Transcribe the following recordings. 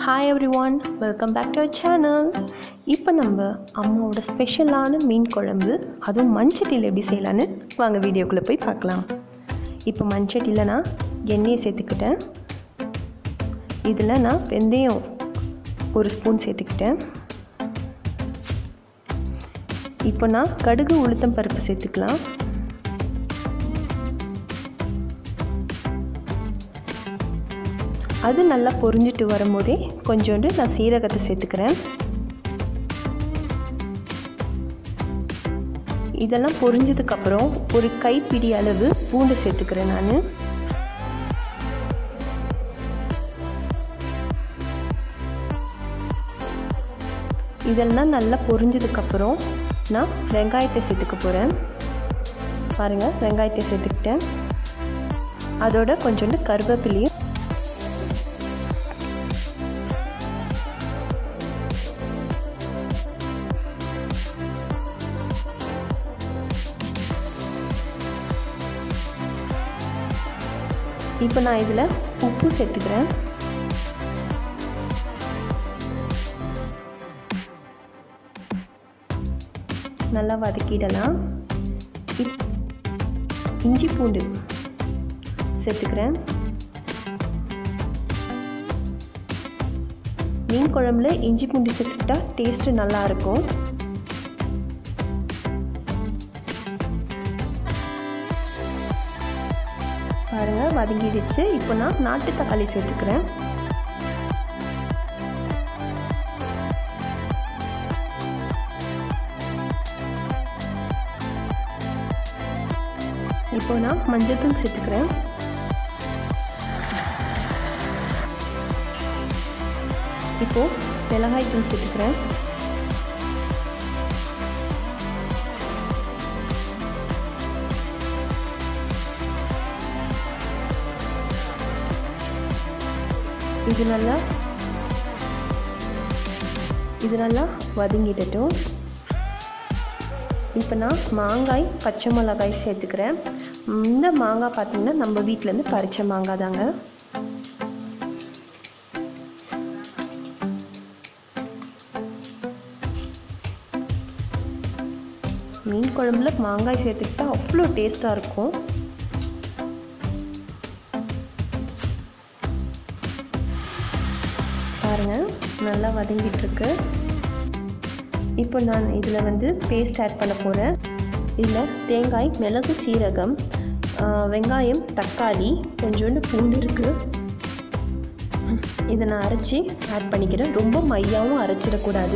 hi everyone welcome back to our channel இப்போ நம்ம அம்மாவோட ஸ்பெஷலான மீன் குழம்பு அதுவும் மண்சட்டியில் எப்படி செய்யலான்னு வாங்க வீடியோக்குள்ளே போய் பார்க்கலாம் இப்போ மண்சட்டியில் நான் எண்ணெயை சேர்த்துக்கிட்டேன் இதில் நான் வெந்தயம் ஒரு ஸ்பூன் சேர்த்துக்கிட்டேன் இப்போ நான் கடுகு உளுத்தம் பருப்பு சேர்த்துக்கலாம் அது நல்லா பொரிஞ்சிட்டு வரும்போதே கொஞ்சோண்டு நான் சீரகத்தை சேர்த்துக்கிறேன் இதெல்லாம் பொரிஞ்சதுக்கப்புறம் ஒரு கைப்பிடி அளவு பூண்டு சேர்த்துக்கிறேன் நான் இதெல்லாம் நல்லா பொரிஞ்சதுக்கப்புறம் நான் வெங்காயத்தை சேர்த்துக்க போகிறேன் பாருங்கள் வெங்காயத்தை சேர்த்துக்கிட்டேன் அதோட கொஞ்சோண்டு கருவேப்பிலையும் இப்போ நான் இதில் உப்பு சேர்த்துக்கிறேன் நல்லா வதக்கிடலாம் இஞ்சி பூண்டு சேர்த்துக்கிறேன் மீன் குழம்புல இஞ்சி பூண்டு சேர்த்துக்கிட்டா டேஸ்ட்டு நல்லாயிருக்கும் பாருங்கள் வதங்கிடுச்சு இப்போ நான் நாட்டு தக்காளி சேர்த்துக்கிறேன் இப்போ நான் மஞ்சத்தூள் சேர்த்துக்கிறேன் இப்போ மிளகாய் தூள் சேர்த்துக்கிறேன் இது நல்லா இது நல்லா வதங்கிடட்டும் இப்போ நான் மாங்காய் பச்சை மிளகாய் சேர்த்துக்கிறேன் இந்த மாங்காய் பார்த்திங்கன்னா நம்ம வீட்டிலேருந்து பறித்த மாங்காய் தாங்க மீன் குழம்புல மாங்காய் சேர்த்துக்கிட்டா அவ்வளோ டேஸ்ட்டாக இருக்கும் பாருங்கள் நல்லா வதங்கிட்டுருக்கு இப்போ நான் இதில் வந்து பேஸ்ட் ஆட் பண்ண போகிறேன் இதில் தேங்காய் மிளகு சீரகம் வெங்காயம் தக்காளி கொஞ்சோண்டு பூண்டு இருக்குது இதை நான் அரைச்சி ஆட் பண்ணிக்கிறேன் ரொம்ப மையாவும் அரைச்சிடக்கூடாது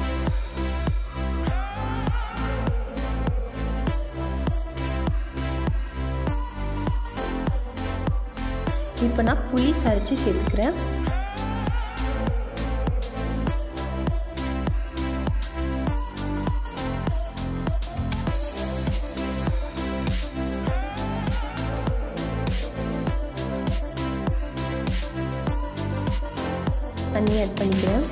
இப்போ நான் புளி கரைச்சி சேர்த்துக்கிறேன் தண்ணி ஆட் பண்ணிக்கிறேன்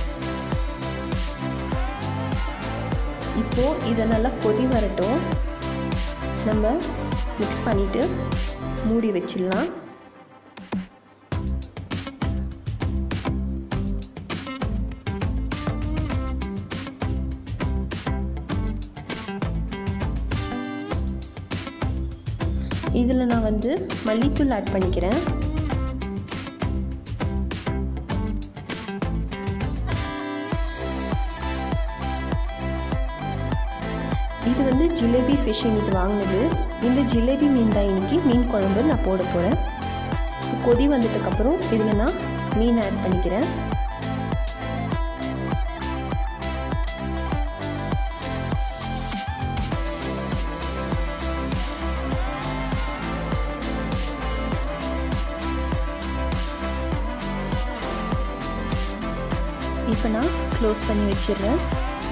இப்போது இதை நல்லா கொதி வரட்டும் நம்ம மிக்ஸ் பண்ணிவிட்டு மூடி வச்சிடலாம் இதில் நான் வந்து மல்லித்தூள் ஆட் பண்ணிக்கிறேன் இது வந்து ஜிலேபி ஃபிஷ் இன்னைக்கு வாங்கினது இந்த ஜிலேபி மீன் தான் இன்னைக்கு மீன் குழம்பு நான் போட போகிறேன் கொதி வந்ததுக்கப்புறம் இதில் நான் மீன் ஆட் பண்ணிக்கிறேன் இப்போ நான் க்ளோஸ் பண்ணி வச்சிடுறேன்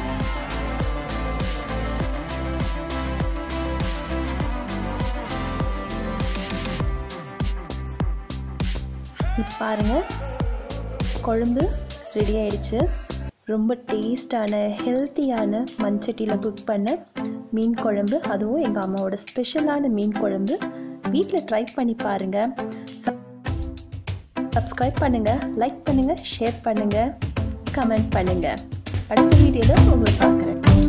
இப்போ பாருங்கள் குழம்பு ரெடி ஆயிடுச்சு ரொம்ப டேஸ்டான ஹெல்த்தியான மண்சட்டியில் குக் பண்ண மீன் குழம்பு அதுவும் எங்கள் அம்மாவோட ஸ்பெஷலான மீன் குழம்பு வீட்டில் ட்ரை பண்ணி பாருங்கள் சப்ஸ்கிரைப் பண்ணுங்கள் லைக் பண்ணுங்கள் ஷேர் பண்ணுங்கள் கமெண்ட் பண்ணுங்கள் அடுத்த வீடியோவில் உங்களை பார்க்குறேன்